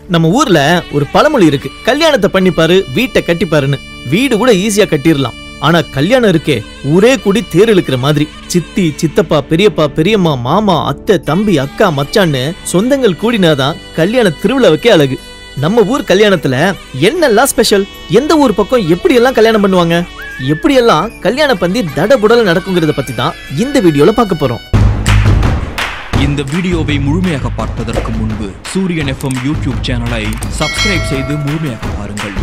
நம்ம ஊர்ல ஒரு பழமொழி இருக்கு கல்யாணத்தை பண்ணிப்பாரு வீட்டை கட்டிப்பாருன்னு வீடு கூட ஈஸியா கட்டிடலாம் ஆனா கல்யாணம் இருக்கே ஊரே கூடி தேர் இழுக்கிற மாதிரி சித்தி சித்தப்பா பெரியப்பா பெரியம்மா மாமா அத்தை தம்பி அக்கா மச்சான்னு சொந்தங்கள் கூடினாதான் கல்யாண திருவிழாவுக்கே அழகு நம்ம ஊர் கல்யாணத்துல என்னெல்லாம் ஸ்பெஷல் எந்த ஊர் பக்கம் எப்படி எல்லாம் கல்யாணம் பண்ணுவாங்க எப்படியெல்லாம் கல்யாண பந்தி தடபுடல நடக்குங்கிறத பத்தி தான் இந்த வீடியோல பார்க்க போறோம் இந்த வீடியோவை முழுமையாக பார்ப்பதற்கு முன்பு சூரியன் எஃப்எம் யூடியூப் சேனலை சப்ஸ்கிரைப் செய்து முழுமையாக பாருங்கள்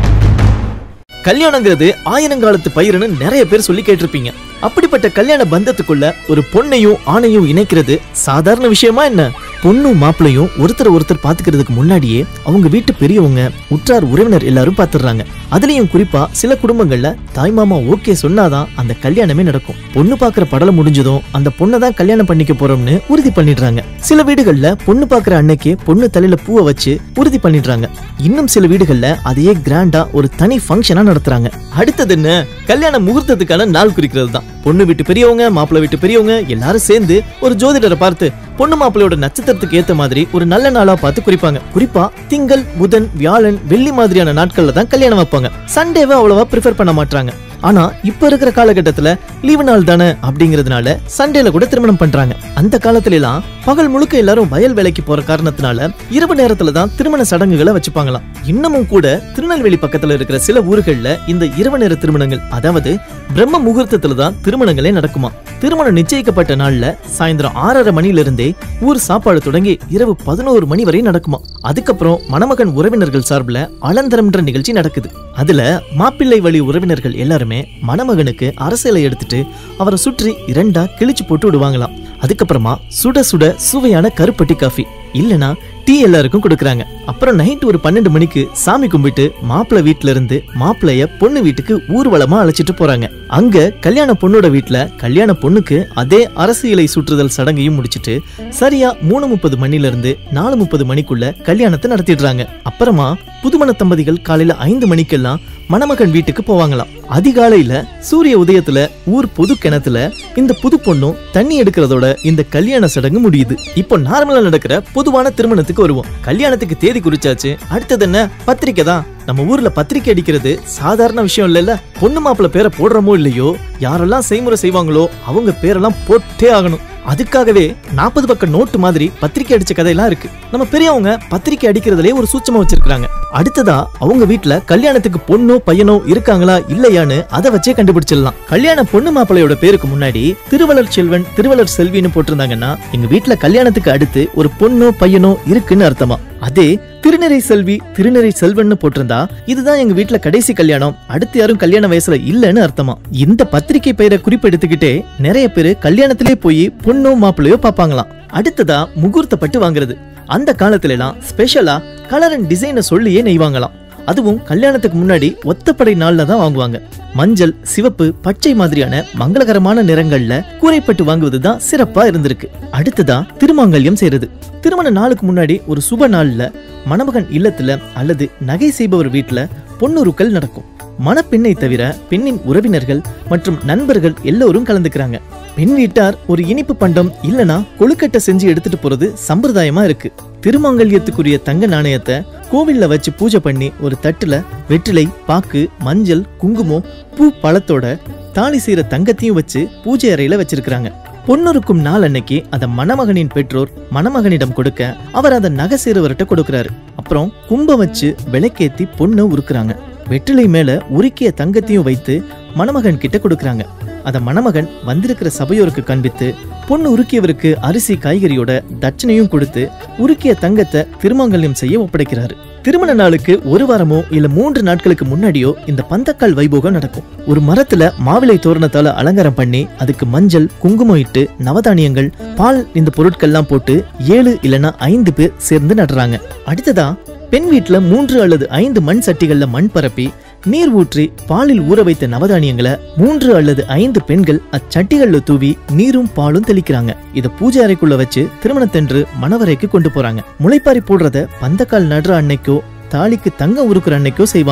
கல்யாணங்கிறது ஆயிரங்காலத்து பயிருன்னு நிறைய பேர் சொல்லி கேட்டிருப்பீங்க அப்படிப்பட்ட கல்யாண பந்தத்துக்குள்ள ஒரு பொண்ணையும் ஆணையும் இணைக்கிறது சாதாரண விஷயமா என்ன பொண்ணும் மாப்பிளையும் ஒருத்தர் ஒருத்தர் பாத்துக்கிறதுக்கு முன்னாடியே அவங்க வீட்டு பெரியவங்க உற்றார் உறவினர் எல்லாரும் பாத்துடுறாங்க அதுலயும் குறிப்பா சில குடும்பங்கள்ல தாய்மாமா ஓகே சொன்னாதான் அந்த கல்யாணமே நடக்கும் பொண்ணு பாக்குற படலம் முடிஞ்சதும் அந்த பொண்ணை தான் கல்யாணம் பண்ணிக்க போறோம்னு உறுதி பண்ணிடுறாங்க சில வீடுகள்ல பொண்ணு பாக்குற அன்னைக்கே பொண்ணு தலையில பூவை வச்சு உறுதி பண்ணிடுறாங்க இன்னும் சில வீடுகள்ல அதையே கிராண்டா ஒரு தனி ஃபங்க்ஷனா நடத்துறாங்க அடுத்தது என்ன கல்யாண முகூர்த்தத்துக்கான நாள் குறிக்கிறது தான் பொண்ணு வீட்டு பெரியவங்க மாப்பிள்ளை வீட்டு பெரியவங்க எல்லாரும் சேர்ந்து ஒரு ஜோதிடரை பார்த்து பொண்ணு மாப்பிள்ளையோட நட்சத்திரத்துக்கு ஏத்த மாதிரி ஒரு நல்ல நாளா பார்த்து குறிப்பாங்க குறிப்பா திங்கள் புதன் வியாழன் வெள்ளி மாதிரியான நாட்கள்ல தான் கல்யாணம் வைப்பாங்க சண்டேவை அவ்வளவா ப்ரிஃபர் பண்ண மாட்டாங்க ஆனா இப்ப இருக்கிற காலகட்டத்துல லீவு நாள் தானே அப்படிங்கறதுனால சண்டேல கூட திருமணம் பண்றாங்க அந்த காலத்துல எல்லாம் பகல் முழுக்க எல்லாரும் வயல் வேலைக்கு போற காரணத்தினால இரவு நேரத்துல தான் திருமண சடங்குகளை வச்சுப்பாங்களாம் இன்னமும் கூட திருநெல்வேலி பக்கத்துல இருக்கிற சில ஊர்கள்ல இந்த இரவு நேர திருமணங்கள் அதாவது பிரம்ம முகூர்த்தத்துல தான் திருமணங்களே நடக்குமா திருமணம் நிச்சயிக்கப்பட்ட நாள்ல சாயந்தரம் ஆறரை மணில இருந்தே ஊர் சாப்பாடு தொடங்கி இரவு பதினோரு மணி வரை நடக்குமா அதுக்கப்புறம் மணமகன் உறவினர்கள் சார்பில் அலந்தரம்ன்ற நிகழ்ச்சி நடக்குது அதுல மாப்பிள்ளை வழி உறவினர்கள் எல்லாருமே மணமகனுக்கு அரசியலை எடுத்துட்டு அவரை சுற்றி இரண்டா கிழிச்சு போட்டு விடுவாங்களாம் அதுக்கப்புறமா சுட சுட சுவையான கருப்பட்டி காஃபி இல்லனா டீ எல்லாருக்கும் கொடுக்கறாங்க அப்புறம் நைட் ஒரு பன்னெண்டு மணிக்கு சாமி கும்பிட்டு மாப்பிள்ளை வீட்ல இருந்து மாப்பிள்ளைய பொண்ணு வீட்டுக்கு ஊர்வலமா அழைச்சிட்டு போறாங்க அங்க கல்யாண பொண்ணோட வீட்ல கல்யாண பொண்ணுக்கு அதே அரசியலை சுற்றுதல் சடங்கையும் முடிச்சிட்டு சரியா மூணு முப்பது மணில இருந்து நாலு முப்பது மணிக்குள்ள கல்யாணத்தை நடத்திடுறாங்க அப்புறமா புதுமண தம்பதிகள் காலையில ஐந்து மணிக்கெல்லாம் மணமகன் வீட்டுக்கு போவாங்களாம் அதிகாலையில சூரிய உதயத்துல ஊர் பொது கிணத்துல இந்த புது பொண்ணும் தண்ணி எடுக்கிறதோட இந்த கல்யாண சடங்கு முடியுது இப்போ நார்மலா நடக்கிற பொதுவான திருமணத்துக்கு வருவோம் கல்யாணத்துக்கு தேதி குறிச்சாச்சு அடுத்தது என்ன பத்திரிக்கை தான் நம்ம ஊர்ல பத்திரிக்கை அடிக்கிறது சாதாரண விஷயம் இல்லைல்ல பொண்ணு மாப்பிள்ள பேரை போடுறோமோ இல்லையோ யாரெல்லாம் செய்முறை செய்வாங்களோ அவங்க பேரெல்லாம் போட்டே ஆகணும் அதுக்காகவே நாற்பது பக்கம் நோட்டு மாதிரி பத்திரிக்கை அடிச்ச கதையெல்லாம் இருக்கு நம்ம பெரியவங்க பத்திரிக்கை அடிக்கிறதுலே ஒரு சூட்சமா வச்சிருக்காங்க அடுத்ததா அவங்க வீட்ல கல்யாணத்துக்கு பொண்ணோ பையனோ இருக்காங்களா இல்லையான்னு அதை வச்சே கண்டுபிடிச்சிடலாம் கல்யாண பொண்ணு மாப்பிள்ளையோட பேருக்கு முன்னாடி திருவளர் செல்வன் திருவளர் செல்வின்னு போட்டிருந்தாங்கன்னா எங்க வீட்ல கல்யாணத்துக்கு அடுத்து ஒரு பொண்ணோ பையனோ இருக்குன்னு அர்த்தமா அதே திருநறை செல்வி திருநறை செல்வன்னு போட்டிருந்தா இதுதான் எங்க வீட்ல கடைசி கல்யாணம் அடுத்து யாரும் கல்யாண வயசுல இல்லைன்னு அர்த்தமா இந்த பத்திரிக்கை பெயரை குறிப்பெடுத்துக்கிட்டே நிறைய பேரு கல்யாணத்திலே போய் பொண்ணோ மாப்பிள்ளையோ பாப்பாங்களாம் அடுத்ததா முகூர்த்தப்பட்டு வாங்குறது அந்த காலத்துல எல்லாம் ஸ்பெஷலா கலர் அண்ட் டிசைனை சொல்லியே நெய்வாங்களாம் அதுவும் கல்யாணத்துக்கு முன்னாடி ஒத்தப்படை நாள்ல தான் வாங்குவாங்க மஞ்சள் சிவப்பு பச்சை மாதிரியான மங்களகரமான நிறங்கள்ல கூரைப்பட்டு வாங்குவது தான் சிறப்பா இருந்திருக்கு அடுத்ததா திருமாங்கல்யம் செய்யறது திருமண நாளுக்கு முன்னாடி ஒரு சுப நாள்ல மணமகன் இல்லத்துல அல்லது நகை செய்பவர் வீட்டுல பொன்னுருக்கள் நடக்கும் மணப்பெண்ணை தவிர பெண்ணின் உறவினர்கள் மற்றும் நண்பர்கள் எல்லோரும் கலந்துக்கிறாங்க பெண் வீட்டார் ஒரு இனிப்பு பண்டம் இல்லனா கொழுக்கட்டை செஞ்சு எடுத்துட்டு போறது சம்பிரதாயமா இருக்கு திருமங்கல்யத்துக்குரிய தங்க நாணயத்தை கோவில்ல வச்சு பூஜை பண்ணி ஒரு தட்டுல வெற்றிலை பாக்கு மஞ்சள் குங்குமம் பூ பழத்தோட தாலி செய்யற தங்கத்தையும் வச்சு பூஜை அறையில வச்சிருக்காங்க பொண்ணுருக்கும் நாள் அன்னைக்கு அந்த மணமகனின் பெற்றோர் மணமகனிடம் கொடுக்க அவர் அதை நகை சேருவர்கிட்ட கொடுக்கறாரு அப்புறம் கும்பம் வச்சு விளக்கேத்தி பொண்ணு உருக்குறாங்க வெற்றிலை மேல உருக்கிய தங்கத்தையும் வைத்து மணமகன் கிட்ட கொடுக்கறாங்க அத மணமகன் வந்திருக்கிற சபையோருக்கு காண்பித்து பொண்ணு உருக்கியவருக்கு அரிசி காய்கறியோட தட்சணையும் கொடுத்து உருக்கிய தங்கத்தை திருமங்கல்யம் செய்ய ஒப்படைக்கிறாரு திருமண நாளுக்கு ஒரு வாரமோ இல்ல மூன்று நாட்களுக்கு முன்னாடியோ இந்த பந்தக்கால் வைபோகம் நடக்கும் ஒரு மரத்துல மாவிலை தோரணத்தால அலங்காரம் பண்ணி அதுக்கு மஞ்சள் குங்குமம் இட்டு நவதானியங்கள் பால் இந்த பொருட்கள்லாம் போட்டு ஏழு இல்லனா ஐந்து பேர் சேர்ந்து நடுறாங்க அடுத்ததா பெண் வீட்டுல மூன்று அல்லது ஐந்து மண் சட்டிகள்ல மண் பரப்பி நீர் ஊற்றி பாலில் ஊற வைத்த நவதானியங்களை மூன்று அல்லது ஐந்து பெண்கள் அச்சட்டிகள்ல தூவி நீரும் பாலும் தெளிக்கிறாங்க இத பூஜை அறைக்குள்ள வச்சு திருமணத்தன்று மணவரைக்கு கொண்டு போறாங்க முளைப்பாரி போடுறத பந்தக்கால் நடுற அன்னைக்கோ தாலிக்கு தங்கம் உருக்குற அன்னைக்கோ செய்வாங்க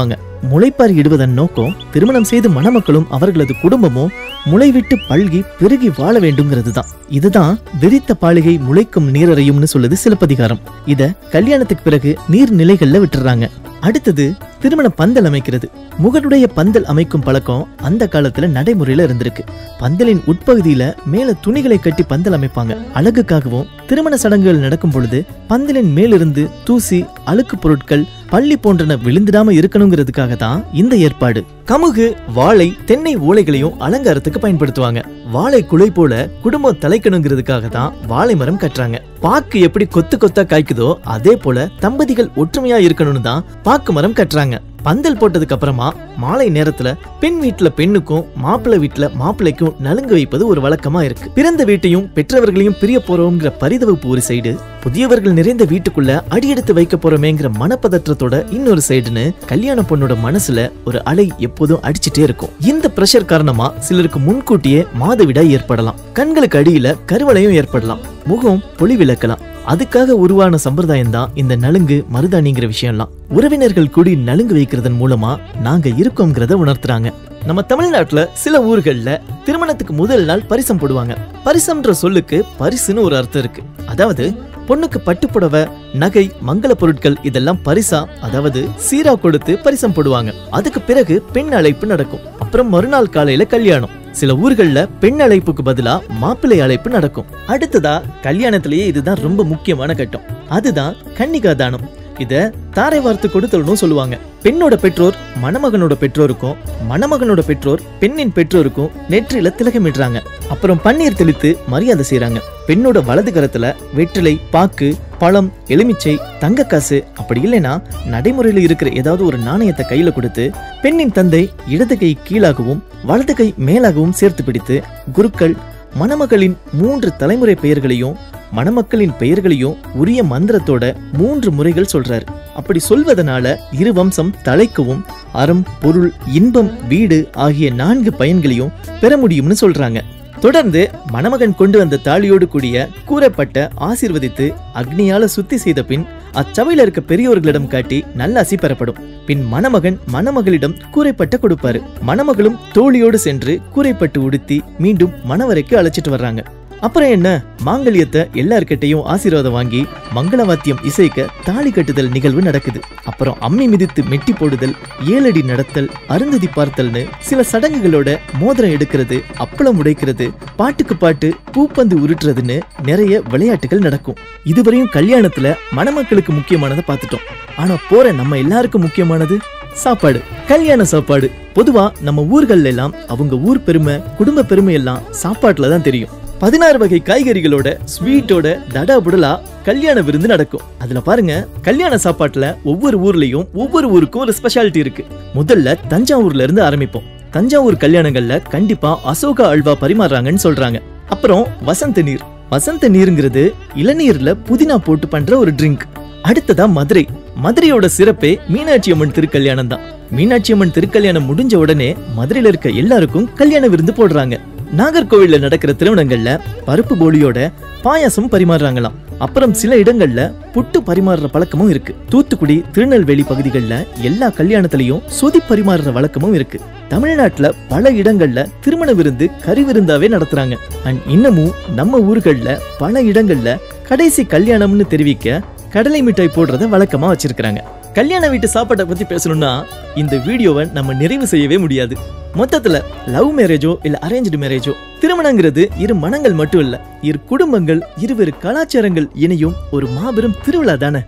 முளைப்பாரி இடுவதன் நோக்கம் திருமணம் செய்து மணமக்களும் அவர்களது குடும்பமும் முளைவிட்டு பல்கி பெருகி வாழ வேண்டும்ங்கிறது தான் இதுதான் விரித்த பாலிகை முளைக்கும் நீரறையும்னு சொல்லுது சிலப்பதிகாரம் இத கல்யாணத்துக்கு பிறகு நீர்நிலைகள்ல விட்டுறாங்க அடுத்தது திருமண பந்தல் அமைக்கிறது முகடுடைய பந்தல் அமைக்கும் பழக்கம் அந்த காலத்துல நடைமுறையில இருந்திருக்கு பந்தலின் உட்பகுதியில மேல துணிகளை கட்டி பந்தல் அமைப்பாங்க அழகுக்காகவும் திருமண சடங்குகள் நடக்கும் பொழுது பந்தலின் மேலிருந்து தூசி அழுக்கு பொருட்கள் பள்ளி போன்றன விழுந்துடாம இருக்கணுங்கிறதுக்காக தான் இந்த ஏற்பாடு கமுகு வாழை தென்னை ஓலைகளையும் அலங்காரத்துக்கு பயன்படுத்துவாங்க வாழை குலை போல குடும்பம் தலைக்கணுங்கிறதுக்காக தான் வாழை மரம் கட்டுறாங்க பாக்கு எப்படி கொத்து கொத்தா காய்க்குதோ அதே போல தம்பதிகள் ஒற்றுமையா இருக்கணும்னு தான் பாக்கு மரம் கட்டுறாங்க பந்தல் போட்டதுக்கு அப்புறமா மாலை நேரத்துல பெண் வீட்டுல பெண்ணுக்கும் மாப்பிள்ளை வீட்டுல மாப்பிள்ளைக்கும் நலுங்கு வைப்பது ஒரு வழக்கமா இருக்கு பிறந்த வீட்டையும் பெற்றவர்களையும் பிரிய போறோம்ங்கிற பரிதவிப்பு ஒரு சைடு புதியவர்கள் நிறைந்த வீட்டுக்குள்ள அடியெடுத்து வைக்க போறோமேங்கிற மனப்பதற்றத்தோட இன்னொரு சைடுன்னு கல்யாண பொண்ணோட மனசுல ஒரு அலை எப்போதும் அடிச்சிட்டே இருக்கும் இந்த பிரஷர் காரணமா சிலருக்கு முன்கூட்டியே மாதவிடாய் ஏற்படலாம் கண்களுக்கு அடியில கருவளையும் ஏற்படலாம் முகம் பொலிவிளக்கலாம் அதுக்காக உருவான சம்பிரதாயம் தான் இந்த நலுங்கு மருதாணிங்கிற விஷயம்லாம் உறவினர்கள் கூடி நலுங்கு வைக்கிறதன் மூலமா நாங்க இருக்கோங்கிறத உணர்த்துறாங்க நம்ம தமிழ்நாட்டுல சில ஊர்கள்ல திருமணத்துக்கு முதல் நாள் பரிசம் போடுவாங்க பரிசம்ன்ற சொல்லுக்கு பரிசுன்னு ஒரு அர்த்தம் இருக்கு அதாவது பொண்ணுக்கு பட்டு புடவை நகை மங்கள பொருட்கள் இதெல்லாம் பரிசா அதாவது சீரா கொடுத்து பரிசம் போடுவாங்க அதுக்கு பிறகு பெண் அழைப்பு நடக்கும் அப்புறம் மறுநாள் காலையில கல்யாணம் சில ஊர்கள்ல பெண் அழைப்புக்கு பதிலா மாப்பிள்ளை அழைப்பு நடக்கும் அடுத்ததா கல்யாணத்திலேயே இதுதான் ரொம்ப முக்கியமான கட்டம் அதுதான் கன்னிகா தானம் இத தாரை வார்த்து கொடுத்தல்னு சொல்லுவாங்க பெண்ணோட பெற்றோர் மணமகனோட பெற்றோருக்கும் மணமகனோட பெற்றோர் பெண்ணின் பெற்றோருக்கும் நெற்றியில திலகமிடுறாங்க அப்புறம் பன்னீர் தெளித்து மரியாதை செய்றாங்க பெண்ணோட வலது கரத்துல வெற்றிலை பாக்கு பழம் எலுமிச்சை தங்க காசு அப்படி இல்லைன்னா நடைமுறையில இருக்கிற ஏதாவது ஒரு நாணயத்தை கையில கொடுத்து பெண்ணின் தந்தை இடது கை கீழாகவும் வலது கை மேலாகவும் சேர்த்து பிடித்து குருக்கள் மணமகளின் மூன்று தலைமுறை பெயர்களையும் மணமக்களின் பெயர்களையும் உரிய மந்திரத்தோட மூன்று முறைகள் சொல்றாரு அப்படி சொல்வதனால இரு வம்சம் தலைக்கவும் அறம் பொருள் இன்பம் வீடு ஆகிய நான்கு பயன்களையும் பெற முடியும்னு சொல்றாங்க தொடர்ந்து மணமகன் கொண்டு வந்த தாலியோடு கூடிய கூறப்பட்ட ஆசீர்வதித்து அக்னியால சுத்தி செய்த பின் அச்சபையில இருக்க பெரியோர்களிடம் காட்டி நல்லாசி பெறப்படும் பின் மணமகன் மணமகளிடம் கூரைப்பட்ட கொடுப்பாரு மணமகளும் தோழியோடு சென்று கூரைப்பட்டு உடுத்தி மீண்டும் மணவரைக்கு அழைச்சிட்டு வர்றாங்க அப்புறம் என்ன மாங்கல்யத்தை எல்லார்கிட்டையும் ஆசீர்வாதம் வாங்கி மங்களவாத்தியம் இசைக்க தாலி கட்டுதல் நிகழ்வு நடக்குது அப்புறம் அம்மி மிதித்து மெட்டி போடுதல் ஏழடி நடத்தல் அருந்ததி பார்த்தல்னு சில சடங்குகளோட மோதிரம் எடுக்கிறது அப்பளம் உடைக்கிறது பாட்டுக்கு பாட்டு பூப்பந்து உருட்டுறதுன்னு நிறைய விளையாட்டுகள் நடக்கும் இதுவரையும் கல்யாணத்துல மணமக்களுக்கு முக்கியமானதை பார்த்துட்டோம் ஆனா போற நம்ம எல்லாருக்கும் முக்கியமானது சாப்பாடு கல்யாண சாப்பாடு பொதுவா நம்ம ஊர்கள்ல எல்லாம் அவங்க ஊர் பெருமை குடும்ப பெருமை எல்லாம் சாப்பாட்டுல தான் தெரியும் பதினாறு வகை காய்கறிகளோட ஸ்வீட்டோட தடா புடலா கல்யாண விருந்து நடக்கும் அதுல பாருங்க கல்யாண சாப்பாட்டுல ஒவ்வொரு ஊர்லயும் ஒவ்வொரு ஊருக்கும் ஒரு ஸ்பெஷாலிட்டி இருக்கு முதல்ல தஞ்சாவூர்ல இருந்து ஆரம்பிப்போம் தஞ்சாவூர் கல்யாணங்கள்ல கண்டிப்பா அசோகா அல்வா பரிமாறுறாங்கன்னு சொல்றாங்க அப்புறம் வசந்த நீர் வசந்த நீருங்கிறது இளநீர்ல புதினா போட்டு பண்ற ஒரு ட்ரிங்க் அடுத்ததா மதுரை மதுரையோட சிறப்பே மீனாட்சி அம்மன் திருக்கல்யாணம் தான் மீனாட்சி அம்மன் திருக்கல்யாணம் முடிஞ்ச உடனே மதுரையில இருக்க எல்லாருக்கும் கல்யாண விருந்து போடுறாங்க நாகர்கோவில்ல நடக்கிற திருமணங்கள்ல பருப்பு போலியோட பாயாசம் பரிமாறுறாங்களாம் அப்புறம் சில இடங்கள்ல புட்டு பரிமாறுற பழக்கமும் இருக்கு தூத்துக்குடி திருநெல்வேலி பகுதிகளில் எல்லா கல்யாணத்திலையும் சொதி பரிமாறுற வழக்கமும் இருக்கு தமிழ்நாட்டுல பல இடங்கள்ல திருமண விருந்து கறி விருந்தாவே நடத்துறாங்க அண்ட் இன்னமும் நம்ம ஊர்கள்ல பல இடங்கள்ல கடைசி கல்யாணம்னு தெரிவிக்க கடலை மிட்டாய் போடுறத வழக்கமா வச்சிருக்காங்க கல்யாண வீட்டு சாப்பாட்டை பத்தி பேசணும்னா இந்த வீடியோவை நம்ம நிறைவு செய்யவே முடியாது மொத்தத்துல லவ் மேரேஜோ இல்ல அரேஞ்சு மேரேஜோ திருமணங்கிறது இரு மனங்கள் மட்டும் இல்ல இரு குடும்பங்கள் இருவேறு கலாச்சாரங்கள் இணையும் ஒரு மாபெரும் திருவிழா தானே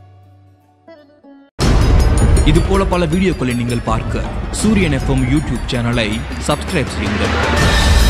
இது போல பல வீடியோக்களை நீங்கள் பார்க்க சூரியன் எஃப்எம் யூடியூப் சேனலை சப்ஸ்கிரைப் செய்யுங்கள்